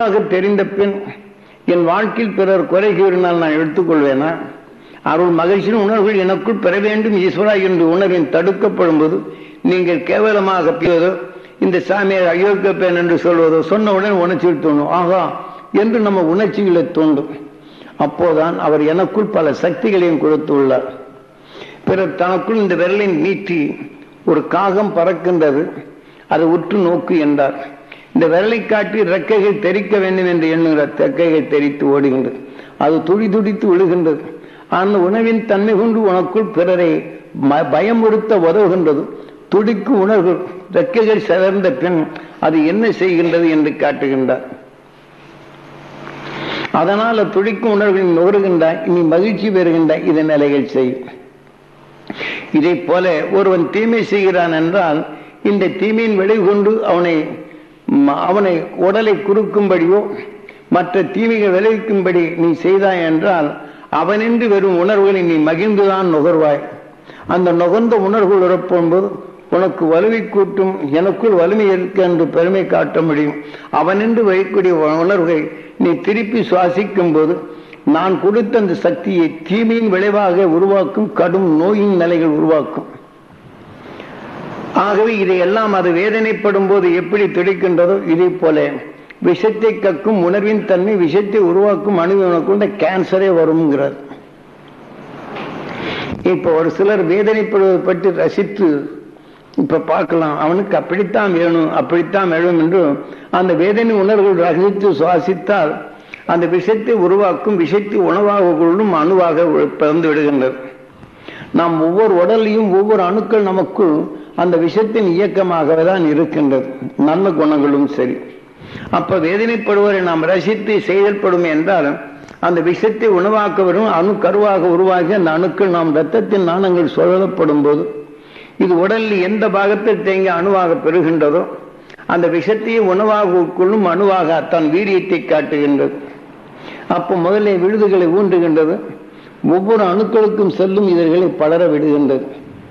தெரிந்த பின் என் வாழ்க்கையில் பிறர் குறை கூறினால் நான் எடுத்துக்கொள்வேனா அருள் மகிழ்ச்சியின் உணர்வுகள் எனக்குள் பெற வேண்டும் ஈஸ்வரா என்று உணர்வின் தடுக்கப்படும் போது நீங்கள் கேவலமாக பியதோ இந்த சாமியார் அயோக்கிய பெண் என்று சொல்வதோ சொன்னவுடன் உணர்ச்சியில் தோணும் ஆகா என்று நம்ம உணர்ச்சிகளை தோண்டும் அப்போதான் அவர் எனக்குள் பல சக்திகளையும் கொடுத்துள்ளார் பிறர் தனக்குள் இந்த விரலை நீட்டி ஒரு காகம் பறக்கின்றது அதை உற்று நோக்கு என்றார் இந்த விரலை காட்டி ரெக்கைகள் தெரிக்க வேண்டும் என்று எண்ணுகிற ரெக்கைகள் தெரித்து ஓடுகின்றது அது துடி துடித்து விழுகின்றது அந்த உணவின் தன்மை கொண்டு உனக்குள் பிறரை ம- பயமுறுத்த உதவுகின்றது துடிக்கும் உணர்வு ரெக்கைகள் சிறந்த பின் அது என்ன செய்கின்றது என்று காட்டுகின்றார் அதனால் துடிக்கும் உணர்வுகளின் நுகருகின்றாய் நீ மகிழ்ச்சி பெறுகின்றாய் இதன் நிலைகள் செய் இதை போல ஒருவன் தீமை செய்கிறான் என்றால் இந்த தீமையின் விளைவு கொண்டு அவனை ம- அவனை உடலை குறுக்கும்படியோ மற்ற தீமைகள் விளைவிக்கும்படி நீ செய்தாய் என்றால் அவனின்று வரும் உணர்வுகளை நீ மகிழ்ந்துதான் நுகர்வாய் அந்த நுகர்ந்த உணர்வுகள் உறப்போம்போது உனக்கு வலுவை கூட்டும் எனக்குள் வலிமை இருக்கு என்று பெருமை காட்ட முடியும் அவனின்று வைக்கக்கூடிய உணர்வுகளை நீ திருப்பி சுவாசிக்கும் போது நான் கொடுத்த அந்த சக்தியை தீமையின் விளைவாக உருவாக்கும் கடும் நோயின் நிலைகள் உருவாக்கும் ஆகவே இதையெல்லாம் அது வேதனைப்படும் போது எப்படி துடிக்கின்றதோ இதே போல விஷத்தை கக்கும் உணர்வின் தன்மை விஷத்தை உருவாக்கும் அணுவினக்குள்ள கேன்சரே வரும்ங்கிறார் இப்ப ஒரு சிலர் வேதனைப்படுவதை பற்றி ரசித்து இப்ப பார்க்கலாம் அவனுக்கு அப்படித்தான் வேணும் அப்படித்தான் வேணும் என்று அந்த வேதனை உணர்வுகள் ரசித்து சுவாசித்தால் அந்த விஷத்தை உருவாக்கும் விஷத்தை உணவாக கொள்ளும் அணுவாக பிறந்து விடுகின்றது நாம் ஒவ்வொரு உடலையும் ஒவ்வொரு அணுக்கள் நமக்குள் அந்த விஷத்தின் இயக்கமாகவே தான் இருக்கின்றது நல்ல குணங்களும் சரி அப்ப வேதனைப்படுவரை நாம் ரசித்து செயல்படும் என்றால் அந்த விஷத்தை உணவாக்க வரும் அணு கருவாக உருவாகி அந்த அணுக்கள் நாம் இரத்தத்தின் நாணங்கள் சுழலப்படும் போது இது உடலில் எந்த பாகத்தில் தேங்கி அணுவாக பெறுகின்றதோ அந்த விஷத்தையே உணவாக உட்கொள்ளும் அணுவாக தன் வீரியத்தை காட்டுகின்றது அப்போ முதலில் விழுதுகளை ஊன்றுகின்றது ஒவ்வொரு அணுக்களுக்கும் செல்லும் இதழ்களை பலர விடுகின்றது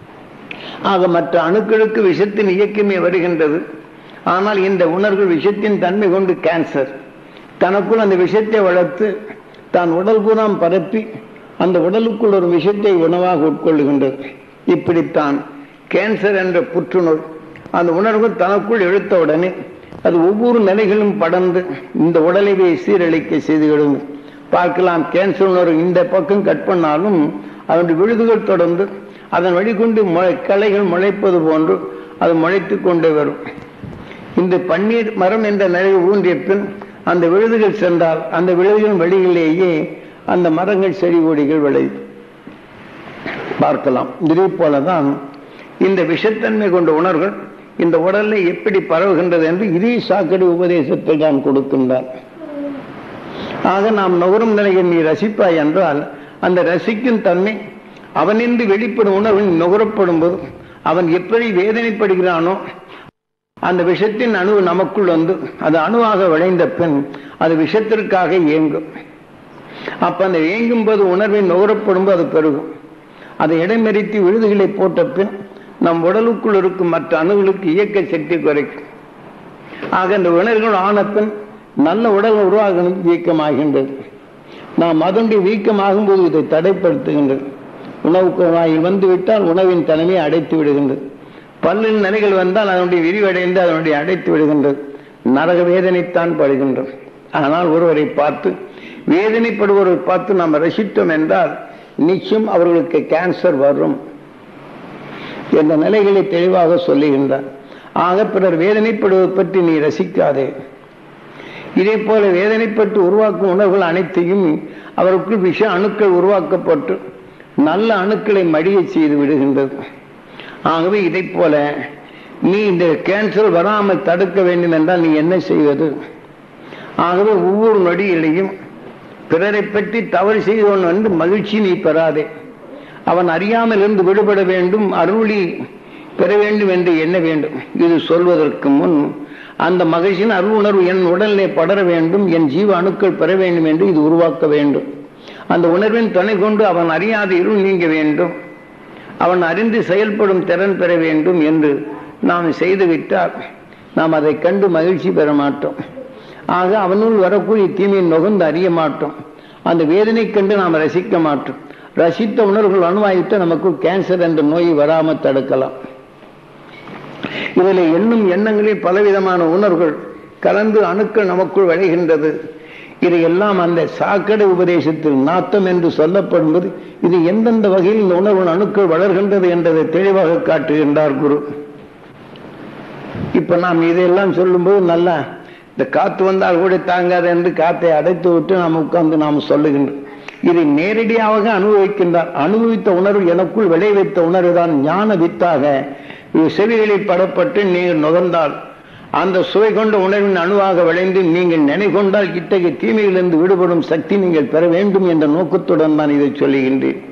ஆக மற்ற அணுக்களுக்கு விஷத்தின் இயக்கமே வருகின்றது ஆனால் இந்த உணர்வு விஷத்தின் தன்மை கொண்டு கேன்சர் தனக்குள் அந்த விஷத்தை வளர்த்து தான் உடல் பூராம் பரப்பி அந்த உடலுக்குள் ஒரு விஷத்தை உணவாக உட்கொள்ளுகின்றது இப்படித்தான் கேன்சர் என்ற புற்றுநோய் அந்த உணர்வு தனக்குள் இழுத்தவுடனே அது ஒவ்வொரு நிலைகளும் படர்ந்து இந்த உடலைவே சீரழிக்க செய்துவிடும் பார்க்கலாம் கேன்சர் உணர்வு இந்த பக்கம் கட் பண்ணாலும் அதனுடைய விழுதுகள் தொடர்ந்து அதன் வழிகொண்டு முளை களைகள் முளைப்பது போன்று அது முளைத்து கொண்டே வரும் இந்த பன்னீர் மரம் என்ற நிலையில் ஊன்றிய பின் அந்த விழுதுகள் சென்றால் அந்த விழுதுகளின் வழியிலேயே அந்த மரங்கள் செடி கொடிகள் விளையும் பார்க்கலாம் இதே போலதான் இந்த விஷத்தன்மை கொண்ட உணர்வுகள் இந்த உடல்ல எப்படி பரவுகின்றது என்று இதே சாக்கடை உபதேசத்தை தான் கொடுக்கின்றார் ஆக நாம் நுகரும் நிலையை நீ ரசிப்பாய் என்றால் அந்த ரசிக்கும் தன்மை அவனின்று வெளிப்படும் உணர்வு நுகரப்படும் போது அவன் எப்படி வேதனைப்படுகிறானோ அந்த விஷத்தின் அணு நமக்குள் வந்து அது அணுவாக விளைந்த பின் அது விஷத்திற்காக இயங்கும் அப்ப அந்த இயங்கும் போது உணர்வை நுகரப்படும் போது அது பெருகும் அதை இடைமறித்து விழுதுகளை போட்ட பின் நம் உடலுக்குள் இருக்கும் மற்ற அணுகளுக்கு இயக்க சக்தி குறைக்கும் ஆக இந்த உணர்வுகள் ஆன பின் நல்ல உடல் உருவாகணும் வீக்கமாகின்றது நாம் அதனுடைய வீக்கமாகும் போது இதை தடைப்படுத்துகின்றது உணவு குழாயில் வந்து விட்டால் உணவின் தனிமையை அடைத்து விடுகின்றது பல்லின் நிலைகள் வந்தால் அதனுடைய விரிவடைந்து அதனுடைய அடைத்து விடுகின்றது நரக வேதனைத்தான் படுகின்றது ஆனால் ஒருவரை பார்த்து வேதனைப்படுவரை பார்த்து நாம் ரசித்தோம் என்றால் நிச்சயம் அவர்களுக்கு கேன்சர் வரும் என்ற நிலைகளை தெளிவாக சொல்லுகின்றார் ஆக பிறர் வேதனைப்படுவது பற்றி நீ ரசிக்காதே இதே போல வேதனைப்பட்டு உருவாக்கும் உணர்வுகள் அனைத்தையும் அவருக்குள் விஷ அணுக்கள் உருவாக்கப்பட்டு நல்ல அணுக்களை மடிய செய்து விடுகின்றது ஆகவே இதை போல நீ இந்த கேன்சர் வராமல் தடுக்க வேண்டும் என்றால் நீ என்ன செய்வது ஆகவே ஒவ்வொரு நொடியிலையும் பிறரை பற்றி தவறு செய்தவன் வந்து மகிழ்ச்சி நீ பெறாதே அவன் அறியாமல் இருந்து விடுபட வேண்டும் அருளி பெற வேண்டும் என்று எண்ண வேண்டும் இது சொல்வதற்கு முன் அந்த மகிழ்ச்சியின் அருள் உணர்வு என் உடலிலே படர வேண்டும் என் ஜீவ அணுக்கள் பெற வேண்டும் என்று இது உருவாக்க வேண்டும் அந்த உணர்வின் துணை கொண்டு அவன் அறியாத இருள் நீங்க வேண்டும் அவன் அறிந்து செயல்படும் திறன் பெற வேண்டும் என்று நாம் செய்துவிட்டால் நாம் அதை கண்டு மகிழ்ச்சி பெற மாட்டோம் ஆக அவனுள் வரக்கூடிய தீமையை நுகர்ந்து அறிய மாட்டோம் அந்த வேதனை கண்டு நாம் ரசிக்க மாட்டோம் ரசித்த உணர்வுகள் அணுவாயிட்டு நமக்கு கேன்சர் என்ற நோய் வராமல் தடுக்கலாம் இதில் எண்ணும் எண்ணங்களில் பலவிதமான உணர்வுகள் கலந்து அணுக்கள் நமக்குள் விளைகின்றது இதையெல்லாம் அந்த சாக்கடை உபதேசத்தில் நாத்தம் என்று சொல்லப்படும்போது இது எந்தெந்த வகையில் இந்த உணர்வு அணுக்கள் வளர்கின்றது என்பதை தெளிவாக காட்டுகின்றார் குரு இப்ப நாம் இதையெல்லாம் சொல்லும்போது நல்லா இந்த காத்து வந்தால் கூட தாங்காது என்று காத்தை அடைத்து விட்டு நாம் உட்கார்ந்து நாம் சொல்லுகின்றோம் இதை நேரடியாக அனுபவிக்கின்றார் அனுபவித்த உணர்வு எனக்குள் விளைவித்த உணர்வு தான் ஞான வித்தாக செவிகளில் படப்பட்டு நீங்கள் நுகர்ந்தால் அந்த சுவை கொண்ட உணர்வின் அணுவாக விளைந்து நீங்கள் நினைகொண்டால் இத்தகைய தீமையிலிருந்து விடுபடும் சக்தி நீங்கள் பெற வேண்டும் என்ற நோக்கத்துடன் நான் இதை சொல்லுகின்றேன்